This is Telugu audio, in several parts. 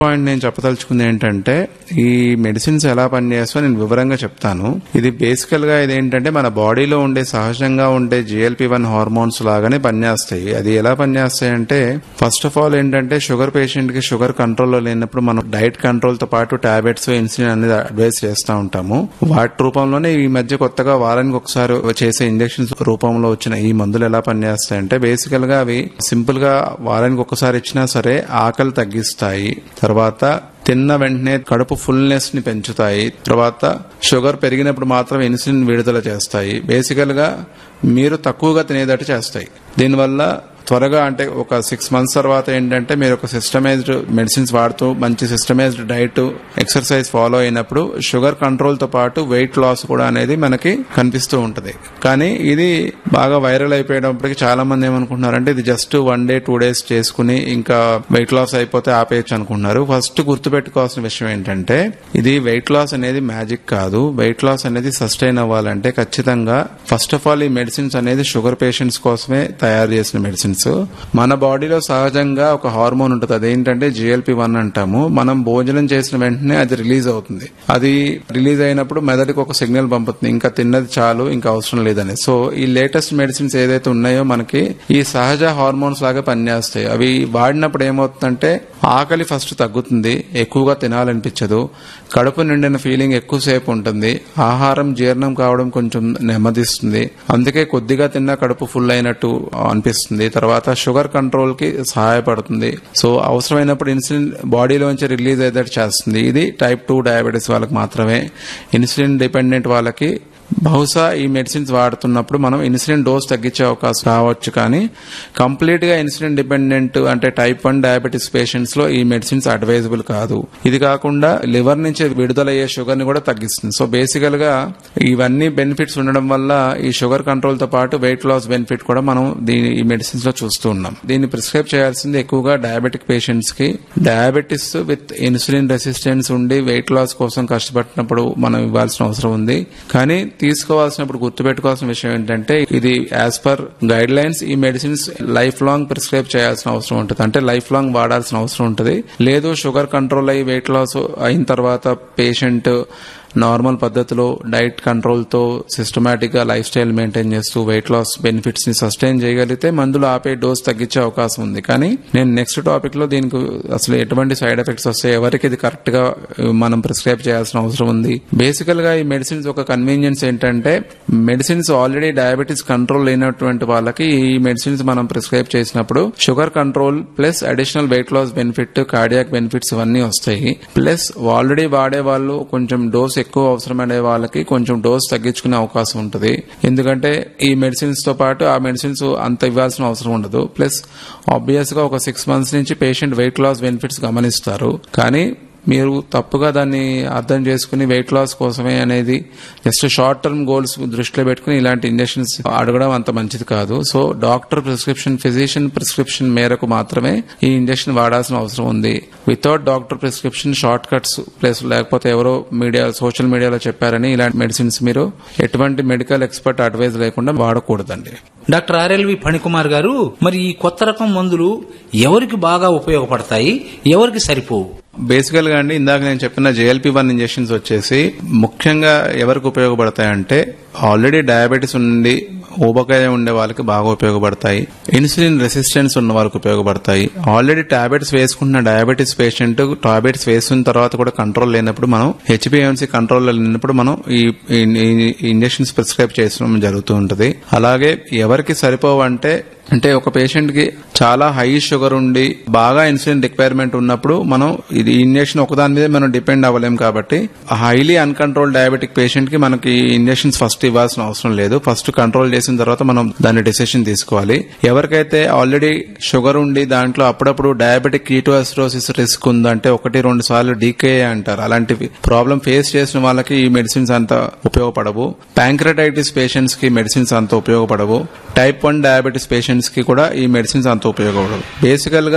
పాయింట్ నేను చెప్పదలుచుకుంది ఏంటంటే ఈ మెడిసిన్స్ ఎలా పనిచేస్తాయో నేను వివరంగా చెప్తాను ఇది బేసికల్ గా ఇది ఏంటంటే మన బాడీలో ఉండే సహజంగా ఉండే జిఎల్పి వన్ హార్మోన్స్ లాగానే పనిచేస్తాయి అది ఎలా పనిచేస్తాయి అంటే ఫస్ట్ ఆఫ్ ఆల్ ఏంటంటే షుగర్ పేషెంట్ కి షుగర్ కంట్రోల్లో లేనప్పుడు మనం డైట్ కంట్రోల్ తో పాటు టాబ్లెట్స్ ఇన్సులిన్ అనేది అడ్వైస్ చేస్తూ ఉంటాము వాటి రూపంలోనే ఈ మధ్య కొత్తగా వారానికి ఒకసారి చేసే ఇంజెక్షన్స్ రూపంలో వచ్చిన ఈ మందులు ఎలా పనిచేస్తాయంటే బేసికల్ గా అవి సింపుల్ గా వారానికి ఒకసారి ఇచ్చినా సరే ఆకలి తగ్గిస్తాయి తర్వాత తిన్న వెంటనే కడుపు ఫుల్నెస్ ని పెంచుతాయి తర్వాత షుగర్ పెరిగినప్పుడు మాత్రం ఇన్సులిన్ విడుదల చేస్తాయి బేసికల్ గా మీరు తక్కువగా తినేటట్టు చేస్తాయి దీనివల్ల త్వరగా అంటే ఒక సిక్స్ మంత్స్ తర్వాత ఏంటంటే మీరు ఒక సిస్టమైజ్డ్ మెడిసిన్స్ వాడుతూ మంచి సిస్టమైజ్డ్ డైట్ ఎక్సర్సైజ్ ఫాలో అయినప్పుడు షుగర్ కంట్రోల్ తో పాటు వెయిట్ లాస్ కూడా అనేది మనకి కనిపిస్తూ ఉంటది కానీ ఇది బాగా వైరల్ అయిపోయేటప్పటికి చాలా మంది ఏమనుకుంటున్నారంటే ఇది just one day two days చేసుకుని ఇంకా వెయిట్ లాస్ అయిపోతే ఆపేయచ్చు అనుకుంటున్నారు ఫస్ట్ గుర్తుపెట్టుకోవాల్సిన విషయం ఏంటంటే ఇది వెయిట్ లాస్ అనేది మ్యాజిక్ కాదు వెయిట్ లాస్ అనేది సస్టైన్ అవ్వాలంటే ఖచ్చితంగా ఫస్ట్ ఆఫ్ ఆల్ ఈ మెడిసిన్స్ అనేది షుగర్ పేషెంట్స్ కోసమే తయారు చేసిన మెడిసిన్స్ మన బాడీలో సహజంగా ఒక హార్మోన్ ఉంటుంది అదేంటంటే జిఎల్పి వన్ అంటాము మనం భోజనం చేసిన వెంటనే అది రిలీజ్ అవుతుంది అది రిలీజ్ అయినప్పుడు మెదడుకి ఒక సిగ్నల్ పంపుతుంది ఇంకా తిన్నది చాలు ఇంకా అవసరం లేదని సో ఈ లేటెస్ట్ మెడిసిన్స్ ఏదైతే ఉన్నాయో మనకి ఈ సహజ హార్మోన్స్ లాగా పనిచేస్తాయి అవి వాడినప్పుడు ఏమవుతుందంటే ఆకలి ఫస్ట్ తగ్గుతుంది ఎక్కువగా తినాలనిపించదు కడుపు నిండిన ఫీలింగ్ ఎక్కువసేపు ఉంటుంది ఆహారం జీర్ణం కావడం కొంచెం నెమ్మదిస్తుంది అందుకే కొద్దిగా తిన్నా కడుపు ఫుల్ అయినట్టు అనిపిస్తుంది తర్వాత షుగర్ కంట్రోల్ కి సహాయపడుతుంది సో అవసరమైనప్పుడు ఇన్సులిన్ బాడీలోంచి రిలీజ్ అయ్యేటట్టు చేస్తుంది ఇది టైప్ టూ డయాబెటీస్ వాళ్ళకి మాత్రమే ఇన్సులిన్ డిపెండెంట్ వాళ్ళకి బహుశా ఈ మెడిసిన్స్ వాడుతున్నప్పుడు మనం ఇన్సులిన్ డోస్ తగ్గించే అవకాశం రావచ్చు కానీ కంప్లీట్ గా ఇన్సులిన్ డిపెండెంట్ అంటే టైప్ వన్ డయాబెటీస్ పేషెంట్స్ లో ఈ మెడిసిన్స్ అడ్వైజబుల్ కాదు ఇది కాకుండా లివర్ నుంచి విడుదలయ్యే షుగర్ ని కూడా తగ్గిస్తుంది సో బేసికల్ గా ఇవన్నీ బెనిఫిట్స్ ఉండడం వల్ల ఈ షుగర్ కంట్రోల్ తో పాటు వెయిట్ లాస్ బెనిఫిట్ కూడా మనం దీని ఈ మెడిసిన్స్ లో చూస్తూ ఉన్నాం దీన్ని ప్రిస్క్రైబ్ చేయాల్సింది ఎక్కువగా డయాబెటిక్ పేషెంట్స్ కి డయాబెటిస్ విత్ ఇన్సులిన్ రెసిస్టెన్స్ ఉండి వెయిట్ లాస్ కోసం కష్టపడినప్పుడు మనం ఇవ్వాల్సిన అవసరం ఉంది కానీ తీసుకోవాల్సినప్పుడు గుర్తుపెట్టుకోవాల్సిన విషయం ఏంటంటే ఇది యాజ్ పర్ గైడ్ లైన్స్ ఈ మెడిసిన్స్ లైఫ్ లాంగ్ ప్రిస్క్రైబ్ చేయాల్సిన అవసరం ఉంటుంది అంటే లైఫ్ లాంగ్ వాడాల్సిన అవసరం ఉంటుంది లేదు షుగర్ కంట్రోల్ అయ్యి వెయిట్ లాస్ అయిన తర్వాత పేషెంట్ నార్మల్ పద్ధతిలో డైట్ కంట్రోల్ తో సిస్టమేటిక్ గా లైఫ్ స్టైల్ మెయింటైన్ చేస్తూ వెయిట్ లాస్ బెనిఫిట్స్ ని సస్టైన్ చేయగలిగితే మందులు ఆపే డోస్ తగ్గించే అవకాశం ఉంది కానీ నేను నెక్స్ట్ టాపిక్ లో దీనికి అసలు ఎటువంటి సైడ్ ఎఫెక్ట్స్ వస్తాయి ఎవరికి ఇది కరెక్ట్ గా మనం ప్రిస్క్రైబ్ చేయాల్సిన అవసరం ఉంది బేసికల్ గా ఈ మెడిసిన్స్ ఒక కన్వీనియన్స్ ఏంటంటే మెడిసిన్స్ ఆల్రెడీ డయాబెటీస్ కంట్రోల్ లేనటువంటి వాళ్ళకి ఈ మెడిసిన్స్ మనం ప్రిస్క్రైబ్ చేసినప్పుడు sugar control plus additional weight loss benefit cardiac benefits ఇవన్నీ వస్తాయి ప్లస్ ఆల్రెడీ వాడే వాళ్ళు కొంచెం డోస్ ఎక్కువ అవసరమనే వాళ్ళకి కొంచెం డోస్ తగ్గించుకునే అవకాశం ఉంటుంది ఎందుకంటే ఈ మెడిసిన్స్ తో పాటు ఆ మెడిసిన్స్ అంత ఇవ్వాల్సిన అవసరం ఉండదు ప్లస్ ఆబ్వియస్ గా ఒక సిక్స్ మంత్స్ నుంచి పేషెంట్ వెయిట్ లాస్ బెనిఫిట్స్ గమనిస్తారు కానీ మీరు తప్పుగా దాన్ని అర్థం చేసుకుని వెయిట్ లాస్ కోసమే అనేది జస్ట్ షార్ట్ టర్మ్ గోల్స్ దృష్టిలో పెట్టుకుని ఇలాంటి ఇంజెక్షన్స్ అడగడం అంత మంచిది కాదు so doctor prescription physician prescription మేరకు మాత్రమే ఈ ఇంజెక్షన్ వాడాల్సిన అవసరం ఉంది without doctor prescription shortcuts plus లేకపోతే ఎవరో మీడియా సోషల్ మీడియాలో చెప్పారని ఇలాంటి మెడిసిన్స్ మీరు ఎటువంటి మెడికల్ ఎక్స్పర్ట్ అడ్వైజ్ లేకుండా వాడకూడదండి డాక్టర్ ఆర్ఎల్వి ఫణికుమార్ గారు మరి ఈ కొత్త రకం మందులు ఎవరికి బాగా ఉపయోగపడతాయి ఎవరికి సరిపోవు బేసికల్ గా అండి ఇందాక నేను చెప్పిన జేఎల్పీ వన్ ఇంజెక్షన్స్ వచ్చేసి ముఖ్యంగా ఎవరికి ఉపయోగపడతాయంటే ఆల్రెడీ డయాబెటీస్ ఉండి ఊబకాయ ఉండే వాళ్ళకి బాగా ఉపయోగపడతాయి ఇన్సులిన్ రెసిస్టెన్స్ ఉన్న వాళ్ళకి ఉపయోగపడతాయి ఆల్రెడీ టాబ్లెట్స్ వేసుకుంటున్న డయాబెటీస్ పేషెంట్ టాబ్లెట్స్ వేసుకున్న తర్వాత కూడా కంట్రోల్ లేనప్పుడు మనం హెచ్బిఎంసీ కంట్రోల్ లేనప్పుడు మనం ఈ ఇంజెక్షన్స్ ప్రిస్క్రైబ్ చేయడం జరుగుతూ ఉంటుంది అలాగే ఎవరికి సరిపోవంటే అంటే ఒక పేషెంట్ కి చాలా హై షుగర్ ఉండి బాగా ఇన్సులిన్ రిక్వైర్మెంట్ ఉన్నప్పుడు మనం ఇది ఇంజెక్షన్ ఒకదాని మీద మనం డిపెండ్ అవ్వలేం కాబట్టి హైలీ అన్కంట్రోల్ డయాబెటిక్ పేషెంట్ కి మనకి ఇంజెక్షన్స్ ఫస్ట్ ఇవ్వాల్సిన అవసరం లేదు ఫస్ట్ కంట్రోల్ చేసిన తర్వాత మనం దాని డెసిషన్ తీసుకోవాలి ఎవరికైతే ఆల్రెడీ షుగర్ ఉండి దాంట్లో అప్పుడప్పుడు డయాబెటిక్ కీటోసిరోసిస్ రిస్క్ ఉందంటే ఒకటి రెండు సార్లు డీకే అంటారు అలాంటివి ప్రాబ్లం ఫేస్ చేసిన వాళ్ళకి ఈ మెడిసిన్స్ అంత ఉపయోగపడవు ప్యాంక్రటైటిస్ పేషెంట్స్ కి మెడిసిన్స్ అంత ఉపయోగపడవు టైప్ వన్ డయాబెటీస్ పేషెంట్స్ కి కూడా ఈ మెడిసిన్స్ అంత ఉపయోగపడవు బేసికల్ గా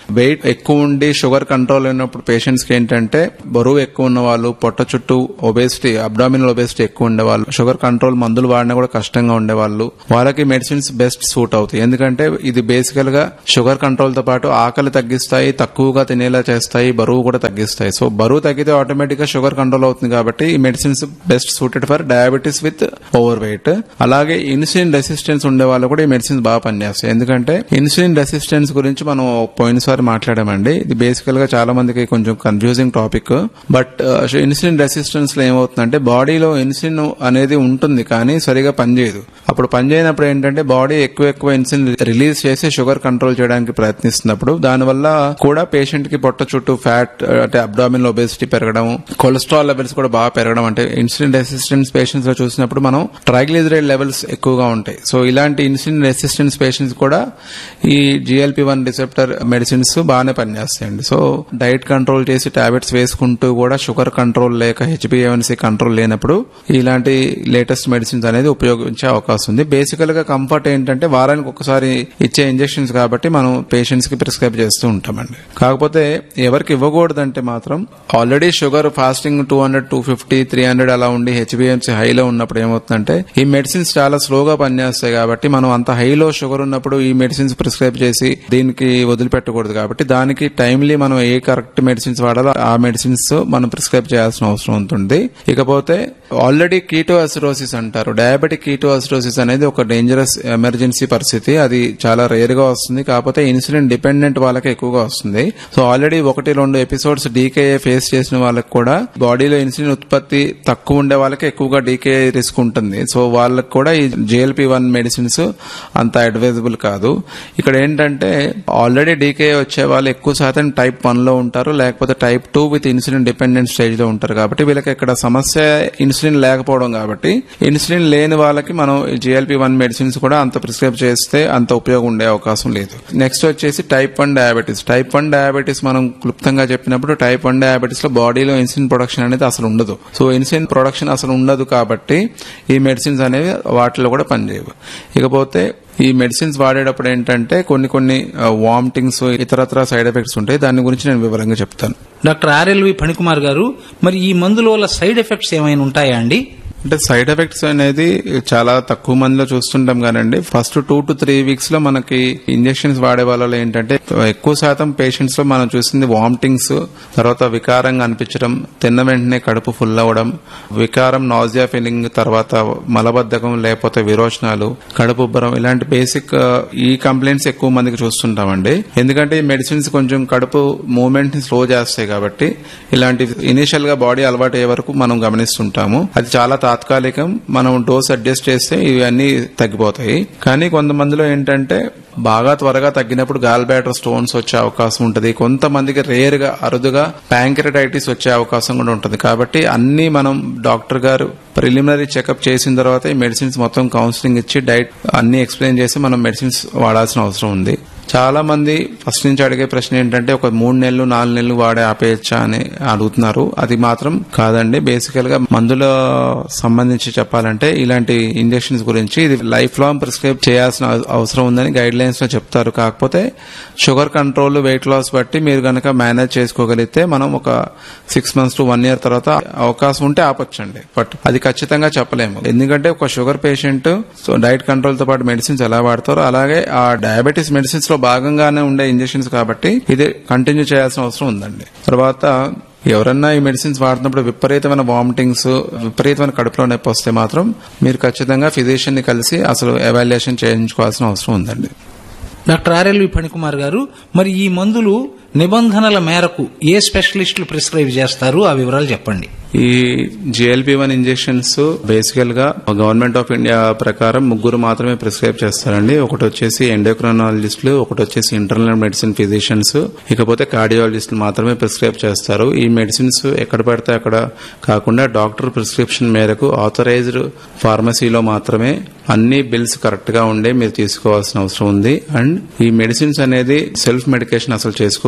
వెయిట్ ఎక్కువ ఉండి షుగర్ కంట్రోల్ అయినప్పుడు పేషెంట్స్ కి ఏంటంటే బరువు ఎక్కువ ఉన్న వాళ్ళు పొట్ట చుట్టూ ఒబేసిటీ అబ్డామినల్ ఒబేసిటీ ఎక్కువ ఉండేవాళ్ళు షుగర్ కంట్రోల్ మందులు వాడినా కూడా కష్టంగా ఉండేవాళ్ళు వాళ్ళకి మెడిసిన్స్ బెస్ట్ సూట్ అవుతాయి ఎందుకంటే ఇది బేసికల్ గా షుగర్ కంట్రోల్ తో పాటు ఆకలి తగ్గిస్తాయి తక్కువగా తినేలా చేస్తాయి బరువు కూడా తగ్గిస్తాయి సో బరువు తగ్గితే ఆటోమేటిక్ గా షుగర్ కంట్రోల్ అవుతుంది కాబట్టి ఈ medicines best suited for diabetes with overweight అలాగే ఇన్సులిన్ రెసిస్టెన్స్ ఉండే వాళ్ళు కూడా ఈ మెడిసిన్స్ బాగా పనిచేస్తాయి ఎందుకంటే ఇన్సులిన్ రెసిస్టెన్స్ గురించి మనం పోయినసారి మాట్లాడామండి ఇది బేసికల్ గా చాలా మందికి కొంచెం confusing topic but insulin resistance లో ఏమవుతుందంటే బాడీలో ఇన్సులిన్ అనేది ఉంటుంది కానీ సరిగా పనిచేయదు అప్పుడు పనిచేయనప్పుడు ఏంటంటే బాడీ ఎక్కువ ఎక్కువ ఇన్సులిన్ రిలీజ్ చేసి షుగర్ కంట్రోల్ చేయడానికి ప్రయత్నిస్తున్నప్పుడు దానివల్ల కూడా పేషెంట్ కి పొట్ట చుట్టూ ఫ్యాట్ అంటే అబ్డామిన్ ఒబేసిటీ పెరగడం కొలెస్ట్రాల్ లెవెల్స్ కూడా బాగా పెరగడం అంటే ఇన్సులిన్ రెసిస్టెన్స్ పేషెంట్స్ లో చూసినప్పుడు మనం ట్రైగ్లిజరైడ్ లెవెల్స్ ఎక్కువగా ఉంటాయి సో ఇలాంటి ఇన్సులిన్ రెసిస్టెన్స్ పేషెంట్స్ కూడా ఈ జిఎల్పి వన్ రిసెప్టర్ మెడిసిన్స్ బాగానే పనిచేస్తాయండి సో డైట్ కంట్రోల్ చేసి టాబ్లెట్స్ వేసుకుంటూ కూడా షుగర్ కంట్రోల్ లేక హెచ్బిఎవన్సీ కంట్రోల్ లేనప్పుడు ఇలాంటి లేటెస్ట్ మెడిసిన్స్ అనేది ఉపయోగించే అవకాశం ఉంది బేసికల్ గా కంఫర్ట్ ఏంటంటే వారానికి ఒకసారి ఇచ్చే ఇంజెక్షన్స్ కాబట్టి మనం పేషెంట్స్ కి ప్రిస్క్రైబ్ చేస్తూ ఉంటామండి కాకపోతే ఎవరికి ఇవ్వకూడదంటే మాత్రం already sugar fasting two hundred two fifty three hundred అలా ఉండి హెచ్బిఎంసీ హైలో ఉన్నప్పుడు ఏమవుతుందంటే ఈ మెడిసిన్స్ చాలా స్లోగా పనిచేస్తాయి కాబట్టి మనం అంత హైలో షుగర్ ఉన్నప్పుడు ఈ మెడిసిన్స్ ప్రిస్క్రైబ్ చేసి దీనికి వదిలిపెట్టకూడదు కాబట్టి దానికి టైమ్లీ మనం ఏ కరెక్ట్ మెడిసిన్స్ వాడాలో ఆ మెడిసిన్స్ మనం ప్రిస్క్రైబ్ చేయాల్సిన అవసరం ఉంటుంది ఇకపోతే ఆల్రెడీ కీటో అసిరోసిస్ అంటారు డయాబెటిక్ కీటో అసిరోసిస్ అనేది ఒక డేంజరస్ ఎమర్జెన్సీ పరిస్థితి అది చాలా రేర్ గా వస్తుంది కాకపోతే ఇన్సులిన్ డిపెండెంట్ వాళ్ళకి ఎక్కువగా వస్తుంది సో ఆల్రెడీ ఒకటి రెండు ఎపిసోడ్స్ డీకేఏ ఫేస్ చేసిన వాళ్ళకి కూడా బాడీలో ఇన్సులిన్ ఉత్పత్తి తక్కువ ఉండే వాళ్ళకి ఎక్కువగా డీకేఏ రిస్క్ ఉంటుంది సో వాళ్ళకి కూడా ఈ జేఎల్పి వన్ మెడిసిన్స్ అంత అడ్వైజబుల్ కాదు ఇక్కడ ఏంటంటే ఆల్రెడీ డీకేఏ వచ్చే వాళ్ళు ఎక్కువ శాతం టైప్ వన్ లో ఉంటారు లేకపోతే type two with insulin dependent stage లో ఉంటారు కాబట్టి వీళ్ళకి ఇక్కడ సమస్య ఇన్సులిన్ లేకపోవడం కాబట్టి ఇన్సులిన్ లేని వాళ్ళకి మనం జిఎల్పి వన్ మెడిసిన్స్ కూడా అంత ప్రిస్క్రైబ్ చేస్తే అంత ఉపయోగం ఉండే అవకాశం లేదు నెక్స్ట్ వచ్చేసి type one diabetes type one diabetes మనం క్లుప్తంగా చెప్పినప్పుడు టైప్ వన్ డయాబెటీస్ లో బాడీలో ఇన్సులిన్ ప్రొడక్షన్ అనేది అసలు ఉండదు సో ఇన్సులిన్ ప్రొడక్షన్ అసలు ఉండదు కాబట్టి ఈ మెడిసిన్స్ అనేవి వాటిలో కూడా పనిచేయవు ఇకపోతే ఈ మెడిసిన్స్ వాడేటప్పుడు ఏంటంటే కొన్ని కొన్ని వామిటింగ్స్ ఇతరత్ర సైడ్ ఎఫెక్ట్స్ ఉంటాయి దాని గురించి నేను వివరంగా చెప్తాను డాక్టర్ ఆర్ఎల్వి ఫణికుమార్ గారు మరి ఈ మందుల వల్ల సైడ్ ఎఫెక్ట్స్ ఏమైనా ఉంటాయా అండి అంటే సైడ్ ఎఫెక్ట్స్ అనేది చాలా తక్కువ మందిలో చూస్తుంటాం కానండి first two to three weeks లో మనకి ఇంజెక్షన్స్ వాడే వాళ్ళలో ఏంటంటే ఎక్కువ శాతం పేషెంట్స్ లో మనం చూసింది వామిటింగ్స్ తర్వాత వికారంగా అనిపించడం తిన్న వెంటనే కడుపు ఫుల్ అవ్వడం వికారం నాజియా ఫీలింగ్ తర్వాత మలబద్ధకం లేకపోతే విరోచనాలు కడుపు ఉబ్బరం ఇలాంటి బేసిక్ ఈ కంప్లైంట్స్ ఎక్కువ మందికి చూస్తుంటామండి ఎందుకంటే ఈ మెడిసిన్స్ కొంచెం కడుపు మూవ్మెంట్ ని స్లో చేస్తాయి కాబట్టి ఇలాంటి ఇనిషియల్ గా బాడీ అలవాటు అయ్యే వరకు మనం గమనిస్తుంటాము అది చాలా తాత్కాలికం మనం డోస్ అడ్జస్ట్ చేస్తే ఇవన్నీ తగ్గిపోతాయి కానీ కొంతమందిలో ఏంటంటే బాగా త్వరగా తగ్గినప్పుడు గాల్ బ్యాటర్ స్టోన్స్ వచ్చే అవకాశం ఉంటుంది కొంతమందికి రేర్ గా అరుదుగా ప్యాంక్రటైటిస్ వచ్చే అవకాశం కూడా ఉంటుంది కాబట్టి అన్ని మనం డాక్టర్ గారు ప్రిలిమినరీ చెకప్ చేసిన తర్వాత ఈ మెడిసిన్స్ మొత్తం కౌన్సిలింగ్ ఇచ్చి డైట్ అన్ని ఎక్స్ప్లెయిన్ చేసి మనం మెడిసిన్స్ వాడాల్సిన అవసరం ఉంది చాలా మంది ఫస్ట్ నుంచి అడిగే ప్రశ్న ఏంటంటే ఒక మూడు నెలలు నాలుగు నెలలు వాడే ఆపేయచ్చా అని అడుగుతున్నారు అది మాత్రం కాదండి బేసికల్ గా మందుల సంబంధించి చెప్పాలంటే ఇలాంటి ఇంజెక్షన్స్ గురించి ఇది లైఫ్ లాంగ్ ప్రిస్క్రైబ్ చేయాల్సిన అవసరం ఉందని గైడ్ లైన్స్ లో చెప్తారు కాకపోతే షుగర్ కంట్రోల్ వెయిట్ లాస్ బట్టి మీరు గనక మేనేజ్ చేసుకోగలిగితే మనం ఒక six months to one year తర్వాత అవకాశం ఉంటే ఆపొచ్చండి బట్ అది ఖచ్చితంగా చెప్పలేము ఎందుకంటే ఒక sugar patient so diet control తో పాటు మెడిసిన్స్ ఎలా వాడతారో అలాగే ఆ డయాబెటీస్ మెడిసిన్స్ లో భాగంగానే ఉండే ఇంజెక్షన్స్ కాబట్టి ఇది కంటిన్యూ చేయాల్సిన అవసరం ఉందండి తర్వాత ఎవరన్నా ఈ మెడిసిన్స్ వాడుతున్నప్పుడు విపరీతమైన వామిటింగ్స్ విపరీతమైన కడుపులో నొప్పి వస్తే మాత్రం మీరు ఖచ్చితంగా ఫిజిషియన్ ని కలిసి అసలు ఎవాల్యుయేషన్ చేయించుకోవాల్సిన అవసరం ఉందండి డాక్టర్ ఆర్ఎల్వి ఫణికుమార్ గారు మరి ఈ మందులు నిబంధనల మేరకు ఏ స్పెషలిస్టులు ప్రిస్క్రైబ్ చేస్తారు ఆ వివరాలు చెప్పండి ఈ జిఎల్పి వన్ ఇంజెక్షన్స్ బేసికల్ గా గవర్నమెంట్ ఆఫ్ ఇండియా ప్రకారం ముగ్గురు మాత్రమే ప్రిస్క్రైబ్ చేస్తారండి ఒకటి వచ్చేసి ఎండోక్రనాలజిస్టులు ఒకటి వచ్చేసి ఇంటర్నల్ మెడిసిన్ ఫిజిషియన్స్ ఇకపోతే కార్డియాలజిస్టులు మాత్రమే ప్రిస్క్రైబ్ చేస్తారు ఈ మెడిసిన్స్ ఎక్కడ పడితే అక్కడ కాకుండా డాక్టర్ ప్రిస్క్రిప్షన్ మేరకు ఆథరైజ్డ్ ఫార్మసీలో మాత్రమే అన్ని బిల్స్ కరెక్ట్ గా ఉండే మీరు తీసుకోవాల్సిన అవసరం ఉంది అండ్ ఈ మెడిసిన్స్ అనేది సెల్ఫ్ మెడికేషన్ అసలు చేసుకోకూడదు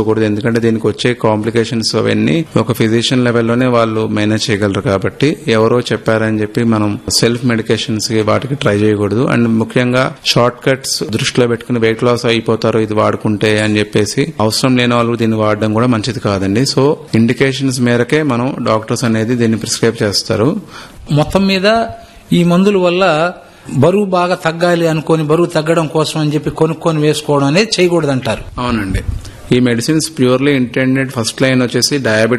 తీసుకోకూడదు ఎందుకంటే దీనికి వచ్చే కాంప్లికేషన్స్ అవన్నీ ఒక ఫిజిషియన్ లెవెల్లోనే వాళ్ళు మేనేజ్ చేయగలరు కాబట్టి ఎవరో చెప్పారని చెప్పి మనం సెల్ఫ్ మెడికేషన్స్ కి వాటికి ట్రై చేయకూడదు అండ్ ముఖ్యంగా షార్ట్ కట్స్ దృష్టిలో పెట్టుకుని వెయిట్ లాస్ అయిపోతారు ఇది వాడుకుంటే అని చెప్పేసి అవసరం లేని వాళ్ళు దీన్ని వాడడం కూడా మంచిది కాదండి సో ఇండికేషన్స్ మేరకే మనం డాక్టర్స్ అనేది దీన్ని ప్రిస్క్రైబ్ చేస్తారు మొత్తం మీద ఈ మందుల వల్ల బరువు బాగా తగ్గాలి అనుకొని బరువు తగ్గడం కోసం అని చెప్పి కొనుక్కొని వేసుకోవడం అనేది చేయకూడదంటారు అవునండి ఈ medicines purely intended first line వచ్చేసి డయాబెటిక్